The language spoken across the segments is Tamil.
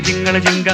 ஜிங்கள ஜிங்க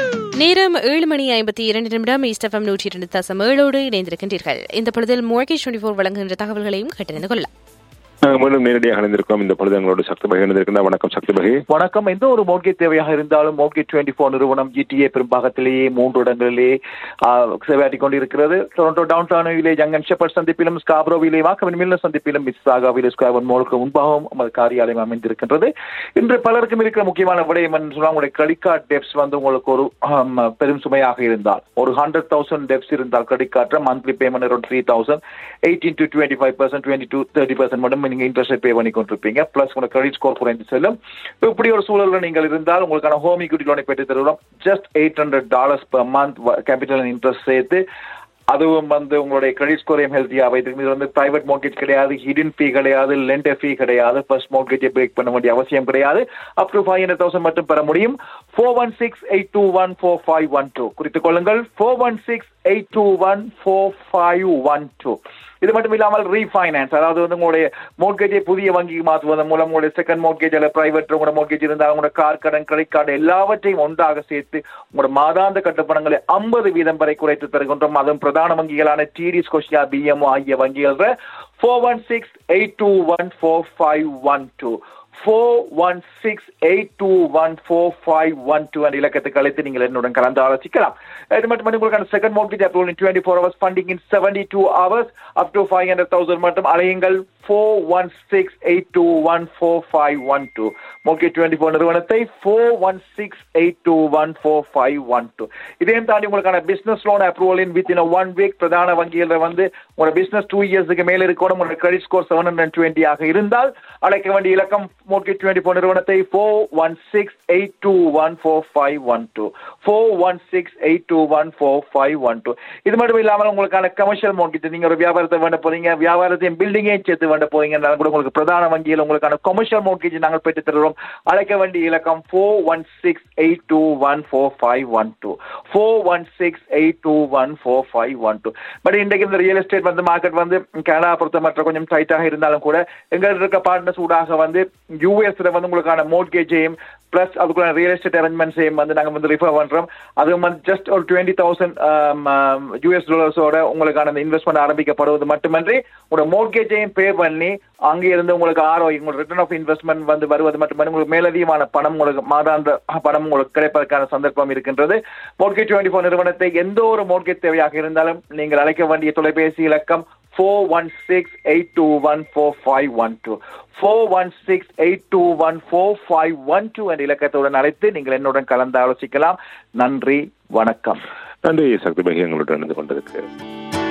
நேரம் ஏழு மணி ஐம்பத்தி இரண்டு நிமிடம் ஈஸ்டஃபம் நூற்றி இரண்டு தசம் ஏழோடு இணைந்திருக்கின்றீர்கள் இந்த பொழுதில் மோர்கேஜ் டுவெண்டி ஃபோர் வழங்குகின்ற தகவல்களையும் கேட்டறிந்து கொள்ளலாம் நாங்கள் மீண்டும் நேரடியாக இணைந்திருக்கிறோம் இந்த பொழுது எங்களோட சக்தி பகை இணைந்திருக்கின்ற வணக்கம் சக்தி பகை வணக்கம் எந்த ஒரு மோட்கேஜ் தேவையாக இருந்தாலும் மோட்கேஜ் டுவெண்ட்டி ஃபோர் நிறுவனம் ஜிடிஏ பெரும்பாகத்திலேயே மூன்று இடங்களிலே சேவையாற்றி கொண்டிருக்கிறது டொரண்டோ டவுன் டவுனிலே ஜங்கன் ஷெப்பர்ட் சந்திப்பிலும் ஸ்காப்ரோவிலே வாக்கவன் மில்ல சந்திப்பிலும் மிஸ்ஸாகாவிலே ஸ்கொயர் மோலுக்கு முன்பாகவும் நமது காரியாலயம் அமைந்திருக்கின்றது இன்று பலருக்கும் இருக்கிற முக்கியமான விடயம் என்று சொன்னால் உங்களுடைய கிரெடிட் கார்டு டெப்ஸ் வந்து உங்களுக்கு ஒரு ஆம், பெரும் சுமையாக இருந்தால் ஒரு ஹண்ட்ரட் தௌசண்ட் டெப்ஸ் இருந்தால் கிரெடிட் கார்டு மந்த்லி பேமெண்ட் ஒரு three thousand eighteen to twenty five percent twenty two thirty percent மட்டும் நீங்க இன்ட்ரெஸ்ட் பே பண்ணி கொண்டிருப்பீங்க பிளஸ் உங்க கிரெடிட் ஸ்கோர் குறைந்து செல்லும் இப்ப இப்படி ஒரு சூழல்ல நீங்கள் இருந்தால் உங்களுக்கான ஹோம் equity லோனை பெற்று தருவோம் just eight hundred dollars per month capital interest சேர்த்து அதுவும் வந்து உங்களுடைய கிரெடிட் ஸ்கோரையும் ஹெல்த்தியாக வைத்திருக்கும் இது வந்து பிரைவேட் மோர்கேஜ் கிடையாது ஹிடன் ஃபீ கிடையாது லெண்டர் ஃபீ கிடையாது ஃபர்ஸ்ட் மோர்கேஜை பிரேக் பண்ண வேண்டிய அவசியம் கிடையாது up to five hundred thousand மட்டும் பெற முடியும் four one six eight two one four five one two குறித்துக் கொள்ளுங்கள் four one six eight two one four five one two இது மட்டும் இல்லாமல் ரீஃபைனான்ஸ் அதாவது வந்து உங்களுடைய மோர்கேஜை புதிய வங்கிக்கு மாற்றுவதன் மூலம் உங்களுடைய செகண்ட் மோர்கேஜ் அல்ல பிரைவேட் உங்களோட மோர்கேஜ் இருந்தால் உங்களோட கார் கடன் கிரெடிட் கார்டு எல்லாவற்றையும் ஒன்றாக சேர்த்து உங்களோட மாதாந்த கட்டுப்பணங்களை ஐம்பது வீதம் வரை குறைத்து தருகின்றோம் அதுவும் பிரதான வங்கிகளான டிடி ஸ்கோஷியா பிஎம்ஓ ஆகிய வங்கிகள் four one six eight two one four five one two four one six eight two one four five one two என்ற இலக்கத்துக்கு அழைத்து நீங்கள் என்னுடன் கலந்து ஆலோசிக்கலாம் இது மட்டும் உங்களுக்கான second mortgage approval in twenty four hours funding in seventy two hours up to five hundred thousand மட்டும் அலையுங்கள் four one six eight two one four five one two mortgage twenty four நிறுவனத்தை four one six eight two one four five one two இதையும் தாண்டி உங்களுக்கான business loan approval in within one week பிரதான வங்கிகளில் வந்து உங்களோட பிசினஸ் டூ இயர்ஸுக்கு மேல இருக்கணும் உங்களோட credit score seven hundred twenty ஆக இருந்தால் அழைக்க வேண்டிய இலக்கம் மோர்கேஜ் டுவெண்ட்டி ஃபோர் நிறுவனத்தை four one six eight two one four five one two four one six eight two one four five one two இது மட்டும் இல்லாமல் உங்களுக்கான கமர்ஷியல் மோர்கேஜ் நீங்க ஒரு வியாபாரத்தை வேண்ட போறீங்க வியாபாரத்தையும் பில்டிங்கையும் சேர்த்து வேண்ட போறீங்க கூட உங்களுக்கு பிரதான வங்கியில் உங்களுக்கான கமர்ஷியல் மோர்கேஜ் நாங்கள் பெற்று தருவோம் அழைக்க வேண்டிய இலக்கம் four one six eight two one four five one two four one six eight two one four five one two but இன்றைக்கு இந்த ரியல் எஸ்டேட் வந்து மார்க்கெட் வந்து கனடா பொறுத்த மற்ற கொஞ்சம் டைட்டாக இருந்தாலும் கூட எங்கள் இருக்க பார்ட்னர்ஸ் ஊடாக வந்து யூஎஸ்ல வந்து உங்களுக்கான மோட்கேஜையும் பிளஸ் அதுக்குள்ள ரியல் எஸ்டேட் அரேஞ்ச்மெண்ட்ஸையும் வந்து நாங்கள் வந்து ரிஃபர் பண்றோம் அது வந்து ஜஸ்ட் ஒரு டுவெண்ட்டி தௌசண்ட் யூஎஸ் டாலர்ஸோட உங்களுக்கான அந்த இன்வெஸ்ட்மெண்ட் ஆரம்பிக்கப்படுவது மட்டுமன்றி உங்களோட மோட்கேஜையும் பே பண்ணி அங்கே இருந்து உங்களுக்கு ஆரோ உங்களோட ரிட்டர்ன் ஆஃப் இன்வெஸ்ட்மெண்ட் வந்து வருவது மட்டுமன்றி உங்களுக்கு மேலதிகமான பணம் உங்களுக்கு மாதாந்த பணம் உங்களுக்கு கிடைப்பதற்கான சந்தர்ப்பம் இருக்கின்றது மோட்கேஜ் டுவெண்ட்டி ஃபோர் நிறுவனத்தை எந்த ஒரு மோட்கேஜ் தேவையாக இருந்தாலும் நீங்கள் அழைக்க வேண்டிய தொலைபேசி இலக்கம் four one six eight two one four five one two four one six eight two one four five one two என்ற இலக்கத்துடன் அழைத்து நீங்கள் என்னுடன் கலந்து ஆலோசிக்கலாம் நன்றி வணக்கம் நன்றி சக்தி பகை எங்களோட இணைந்து கொண்டிருக்கிறேன்